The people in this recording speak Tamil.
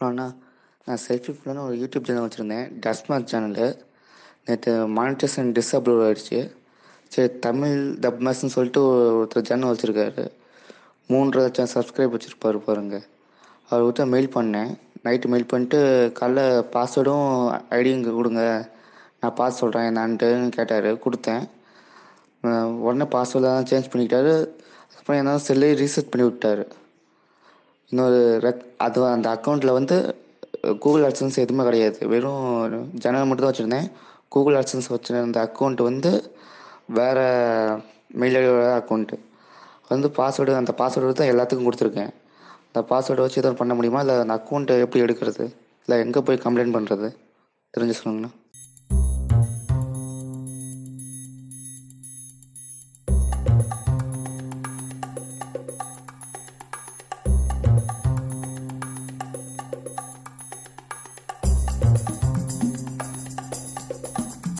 ஹலோண்ணா நான் செல்ஃபி ஃபுல்லான ஒரு யூடியூப் சேனல் வச்சுருந்தேன் டஸ்மார்க் சேனலு நேற்று மானிட்டேஷன் டிஸ்அப்லோட் ஆகிடுச்சு சரி தமிழ் டப் மேஸ்ன்னு சொல்லிட்டு ஒருத்தர் சேனல் வச்சுருக்காரு மூன்றரை லட்சம் சப்ஸ்கிரைப் வச்சுருப்பாரு பாருங்க அவர்கிட்ட மெயில் பண்ணேன் நைட்டு மெயில் பண்ணிட்டு காலைல பாஸ்வேர்டும் ஐடியும் இங்கே கொடுங்க நான் பார்த்து சொல்கிறேன் என்னான்ட்டுன்னு கேட்டார் கொடுத்தேன் அஹ் உடனே பாஸ்வேர்டெலாம் சேஞ்ச் பண்ணிக்கிட்டாரு அப்புறம் என்ன செல்லே ரீசெட் பண்ணி விட்டாரு இன்னொரு ரெக் அது அந்த அக்கௌண்ட்டில் வந்து கூகுள் ஆட்சன்ஸ் எதுவுமே கிடையாது வெறும் ஜனல் மட்டும் தான் வச்சுருந்தேன் கூகுள் ஆட்சன்ஸ் வச்சுருந்த அக்கௌண்ட் வந்து வேறு மெயில் ஐடியோட அக்கௌண்ட்டு வந்து பாஸ்வேர்டு அந்த பாஸ்வேர்டு தான் எல்லாத்துக்கும் கொடுத்துருக்கேன் அந்த பாஸ்வேர்டை வச்சு எதுவும் பண்ண முடியுமா இல்லை அந்த அக்கௌண்ட்டை எப்படி எடுக்கிறது இல்லை எங்கே போய் கம்ப்ளைண்ட் பண்ணுறது தெரிஞ்சு சொல்லுங்கண்ணா